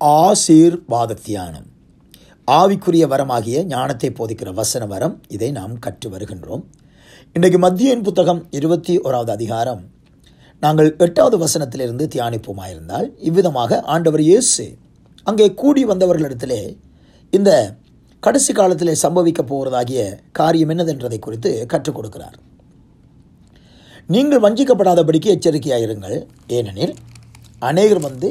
ஆசீர்வாத தியானம் ஆவிக்குரிய வரமாகிய ஞானத்தை போதிக்கிற வசன வரம் இதை நாம் கற்று வருகின்றோம் இன்றைக்கு மத்தியன் புத்தகம் இருபத்தி ஓராவது அதிகாரம் நாங்கள் எட்டாவது வசனத்திலிருந்து தியானிப்போமாயிருந்தால் இவ்விதமாக ஆண்டவர் இயேசு அங்கே கூடி வந்தவர்களிடத்திலே இந்த கடைசி காலத்திலே சம்பவிக்க போகிறதாகிய காரியம் என்னதென்றதை குறித்து கற்றுக் கொடுக்கிறார் நீங்கள் வஞ்சிக்கப்படாதபடிக்கு எச்சரிக்கையாயிருங்கள் ஏனெனில் அநேகர் வந்து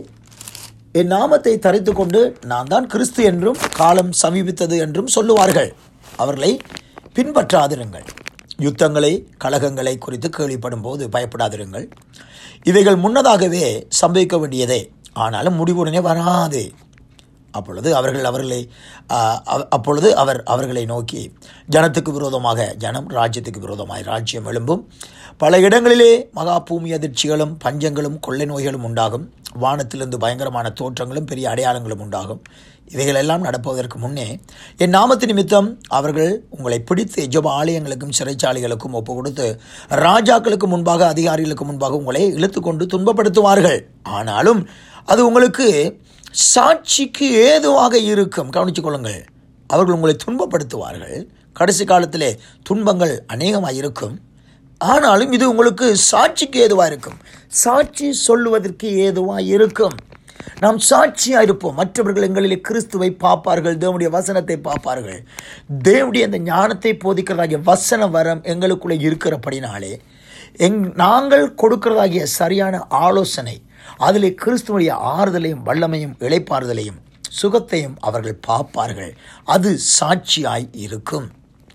என் நாமத்தை தரித்து கொண்டு நான் தான் கிறிஸ்து என்றும் காலம் சமீபித்தது என்றும் சொல்லுவார்கள் அவர்களை பின்பற்றாதிருங்கள் யுத்தங்களை கலகங்களை குறித்து கேள்விப்படும் போது பயப்படாதிருங்கள் இவைகள் முன்னதாகவே சம்பவிக்க வேண்டியதே ஆனாலும் முடிவுடனே வராது அப்பொழுது அவர்கள் அவர்களை ஆ, அவ- அப்பொழுது அவர் அவர்களை நோக்கி ஜனத்துக்கு விரோதமாக ஜனம் ராஜ்யத்துக்கு விரோதமாய் ராஜ்யம் எழும்பும் பல இடங்களிலே மகா பூமி அதிர்ச்சிகளும் பஞ்சங்களும் கொள்ளை நோய்களும் உண்டாகும் வானத்திலிருந்து பயங்கரமான தோற்றங்களும் பெரிய அடையாளங்களும் உண்டாகும் இவைகளெல்லாம் நடப்பதற்கு முன்னே என் நாமத்து நிமித்தம் அவர்கள் உங்களை பிடித்து எஜப ஆலயங்களுக்கும் சிறைச்சாலைகளுக்கும் ஒப்பு கொடுத்து ராஜாக்களுக்கு முன்பாக அதிகாரிகளுக்கு முன்பாக உங்களை இழுத்துக்கொண்டு துன்பப்படுத்துவார்கள் ஆனாலும் அது உங்களுக்கு சாட்சிக்கு ஏதுவாக இருக்கும் கவனித்துக் கொள்ளுங்கள் அவர்கள் உங்களை துன்பப்படுத்துவார்கள் கடைசி காலத்திலே துன்பங்கள் அநேகமாக இருக்கும் ஆனாலும் இது உங்களுக்கு சாட்சிக்கு ஏதுவாக இருக்கும் சாட்சி சொல்லுவதற்கு ஏதுவாக இருக்கும் நாம் சாட்சியாக இருப்போம் மற்றவர்கள் எங்களிலே கிறிஸ்துவை பார்ப்பார்கள் தேவனுடைய வசனத்தை பார்ப்பார்கள் தேவனுடைய அந்த ஞானத்தை போதிக்கிறதாகிய வசன வரம் எங்களுக்குள்ளே இருக்கிறபடினாலே எங் நாங்கள் கொடுக்கிறதாகிய சரியான ஆலோசனை அதிலே கிறிஸ்துவனுடைய ஆறுதலையும் வல்லமையும் இளைப்பாறுதலையும் சுகத்தையும் அவர்கள் பார்ப்பார்கள் அது சாட்சியாய் இருக்கும்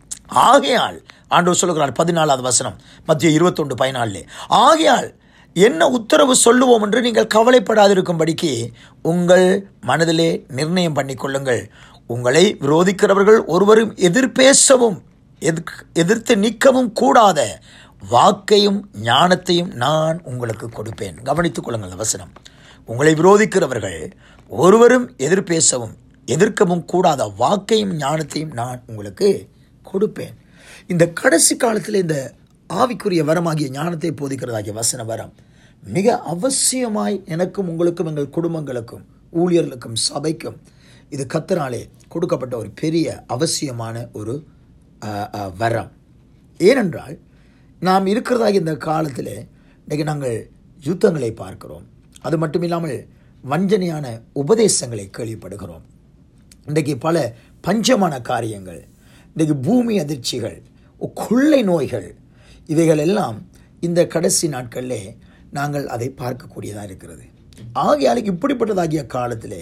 ஆகையால் ஆண்டவர் சொல்லுகிறார் பதினாலாவது வசனம் மத்திய இருபத்தொன்று பதினாலே ஆகையால் என்ன உத்தரவு சொல்லுவோம் என்று நீங்கள் கவலைப்படாதிருக்கும்படிக்கு உங்கள் மனதிலே நிர்ணயம் பண்ணிக்கொள்ளுங்கள் உங்களை விரோதிக்கிறவர்கள் ஒருவரும் எதிர்பேசவும் எதிர்க்- எதிர்த்து நிற்கவும் கூடாத வாக்கையும் ஞானத்தையும் நான் உங்களுக்கு கொடுப்பேன் கவனித்துக் கொள்ளுங்கள் இந்த வசனம் உங்களை விரோதிக்கிறவர்கள் ஒருவரும் எதிர்பேசவும் எதிர்க்கவும் கூடாத வாக்கையும் ஞானத்தையும் நான் உங்களுக்கு கொடுப்பேன் இந்த கடைசி காலத்தில் இந்த ஆவிக்குரிய வரமாகிய ஞானத்தை போதிக்கிறதாகிய வசன வரம் மிக அவசியமாய் எனக்கும் உங்களுக்கும் எங்கள் குடும்பங்களுக்கும் ஊழியர்களுக்கும் சபைக்கும் இது கத்தனாலே கொடுக்கப்பட்ட ஒரு பெரிய அவசியமான ஒரு அஹ், அஹ், வரம் ஏனென்றால் நாம் இருக்கிறதாகிய இந்த காலத்தில் இன்றைக்கு நாங்கள் யுத்தங்களை பார்க்கிறோம் அது மட்டும் இல்லாமல் வஞ்சனையான உபதேசங்களை கேள்விப்படுகிறோம் இன்றைக்கு பல பஞ்சமான காரியங்கள் இன்றைக்கு பூமி அதிர்ச்சிகள் கொள்ளை நோய்கள் இவைகள் எல்லாம் இந்த கடைசி நாட்களிலே நாங்கள் அதை பார்க்கக்கூடியதாக இருக்கிறது ஆகையால் இப்படிப்பட்டதாகிய காலத்திலே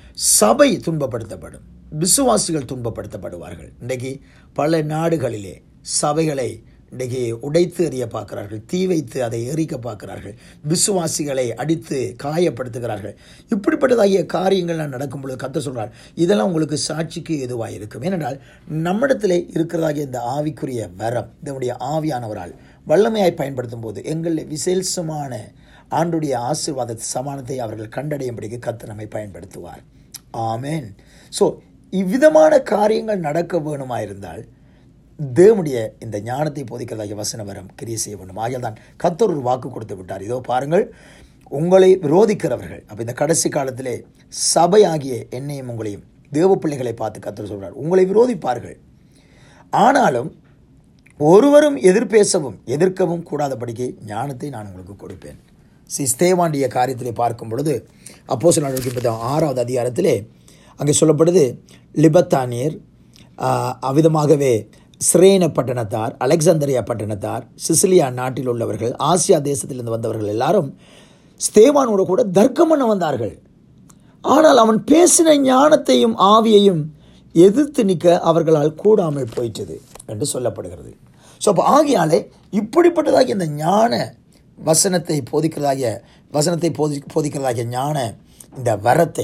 சபை துன்பப்படுத்தப்படும் விசுவாசிகள் துன்பப்படுத்தப்படுவார்கள் இன்றைக்கு பல நாடுகளிலே சபைகளை இன்றைக்கு உடைத்து எறிய பார்க்கிறார்கள் தீ வைத்து அதை எரிக்க பார்க்கிறார்கள் விசுவாசிகளை அடித்து காயப்படுத்துகிறார்கள் இப்படிப்பட்டதாகிய காரியங்கள்லாம் நடக்கும் பொழுது கத்த சொல்றார் இதெல்லாம் உங்களுக்கு சாட்சிக்கு எதுவாக இருக்கும் ஏனென்றால் நம்மிடத்திலே இருக்கிறதாகிய இந்த ஆவிக்குரிய வரம் இதனுடைய ஆவியானவரால் வல்லமையாய் பயன்படுத்தும் போது எங்களில் விசேஷமான ஆண்டுடைய ஆசீர்வாத சமானத்தை அவர்கள் கண்டடையும்படிக்கு கத்த நம்மை பயன்படுத்துவார் ஆமென் ஸோ இவ்விதமான காரியங்கள் நடக்க வேணுமாயிருந்தால் தேவனுடைய இந்த ஞானத்தை போதிக்கிறதாகிய வசன வரம் கிரியை செய்ய வேண்டும் ஆகியால் தான் கத்தர் ஒரு வாக்கு கொடுத்து விட்டார் இதோ பாருங்கள் உங்களை விரோதிக்கிறவர்கள் அப்போ இந்த கடைசி காலத்திலே சபை ஆகிய என்னையும் உங்களையும் தேவ பிள்ளைகளை பார்த்து கத்தர் சொல்றார் உங்களை விரோதிப்பார்கள் ஆனாலும் ஒருவரும் எதிர்பேசவும் எதிர்க்கவும் கூடாதபடிக்கு ஞானத்தை நான் உங்களுக்கு கொடுப்பேன் சி ஸ்தேவாண்டிய காரியத்திலே பார்க்கும் பொழுது அப்போ சில ஆறாவது அதிகாரத்திலே அங்கே சொல்லப்படுது லிபத்தானியர் ஆஹ், அவ்விதமாகவே சிரேன பட்டணத்தார் அலெக்சாந்தரியா பட்டணத்தார் சிசிலியா நாட்டில் உள்ளவர்கள் ஆசியா தேசத்திலிருந்து வந்தவர்கள் எல்லாரும் ஸ்தேவானோடு கூட தர்க்கம் பண்ண வந்தார்கள் ஆனால் அவன் பேசின ஞானத்தையும் ஆவியையும் எதிர்த்து நிற்க அவர்களால் கூடாமல் போயிட்டது என்று சொல்லப்படுகிறது ஸோ அப்போ ஆகியாலே இப்படிப்பட்டதாகிய இந்த ஞான வசனத்தை போதிக்கிறதாகிய வசனத்தை போதி போதிக்கிறதாகிய ஞான இந்த வரத்தை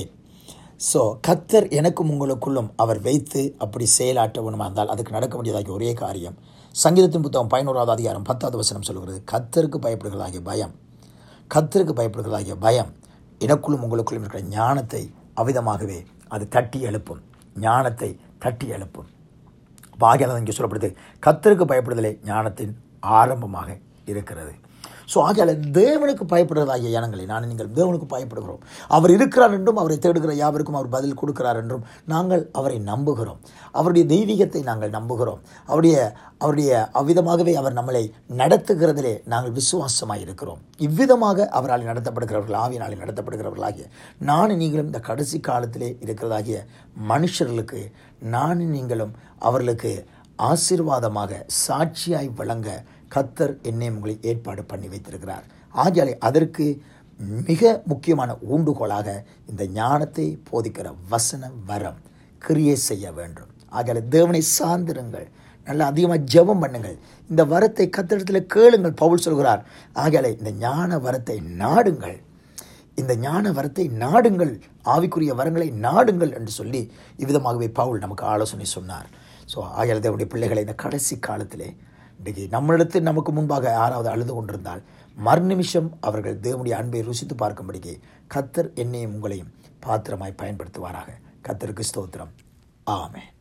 ஸோ கத்தர் எனக்கும் உங்களுக்குள்ளும் அவர் வைத்து அப்படி செயலாற்ற வேணுமா இருந்தால் அதுக்கு நடக்க வேண்டியதாகிய ஒரே காரியம் சங்கீதத்தின் புத்தகம் பதினோராவது அதிகாரம் பத்தாவது வசனம் சொல்கிறது கத்தருக்கு பயப்படுகிறதாகிய பயம் கத்தருக்கு பயப்படுகிறதாகிய பயம் எனக்குள்ளும் உங்களுக்குள்ளும் இருக்கிற ஞானத்தை அவிதமாகவே அது தட்டி எழுப்பும் ஞானத்தை தட்டி எழுப்பும் பாகியானது இங்கே சொல்லப்படுது கத்தருக்கு பயப்படுதலே ஞானத்தின் ஆரம்பமாக இருக்கிறது ஸோ ஆகையால தேவனுக்கு பயப்படுறதாகிய ஜனங்களை நான் நீங்கள் தேவனுக்கு பயப்படுகிறோம் அவர் இருக்கிறார் என்றும் அவரை தேடுகிற யாவருக்கும் அவர் பதில் கொடுக்கிறார் என்றும் நாங்கள் அவரை நம்புகிறோம் அவருடைய தெய்வீகத்தை நாங்கள் நம்புகிறோம் அவருடைய அவருடைய அவ்விதமாகவே அவர் நம்மளை நடத்துகிறதிலே நாங்கள் விசுவாசமாக இருக்கிறோம் இவ்விதமாக அவரால் நடத்தப்படுகிறவர்கள் ஆவியினாலே நடத்தப்படுகிறவர்களாகிய நான் நீங்களும் இந்த கடைசி காலத்திலே இருக்கிறதாகிய மனுஷர்களுக்கு நான் நீங்களும் அவர்களுக்கு ஆசீர்வாதமாக சாட்சியாய் வழங்க கத்தர் என்னை உங்களை ஏற்பாடு பண்ணி வைத்திருக்கிறார் ஆகியாலே அதற்கு மிக முக்கியமான ஊண்டுகோலாக இந்த ஞானத்தை போதிக்கிற வசன வரம் கிரியை செய்ய வேண்டும் ஆகியால தேவனை சார்ந்திருங்கள் நல்லா அதிகமாக ஜெபம் பண்ணுங்கள் இந்த வரத்தை கத்திரத்தில் கேளுங்கள் பவுல் சொல்கிறார் ஆகியாலே இந்த ஞான வரத்தை நாடுங்கள் இந்த ஞான வரத்தை நாடுங்கள் ஆவிக்குரிய வரங்களை நாடுங்கள் என்று சொல்லி இவ்விதமாகவே பவுல் நமக்கு ஆலோசனை சொன்னார் ஸோ ஆகியால் தேவனுடைய பிள்ளைகளை இந்த கடைசி காலத்திலே இன்றைக்கு நம்மளிடத்தில் நமக்கு முன்பாக யாராவது அழுது கொண்டிருந்தால் மறுநிமிஷம் அவர்கள் தேவனுடைய அன்பை ருசித்து பார்க்கும்படிக்கு கத்தர் என்னையும் உங்களையும் பாத்திரமாய் பயன்படுத்துவாராக கத்தருக்கு ஸ்தோத்திரம் ஆமென்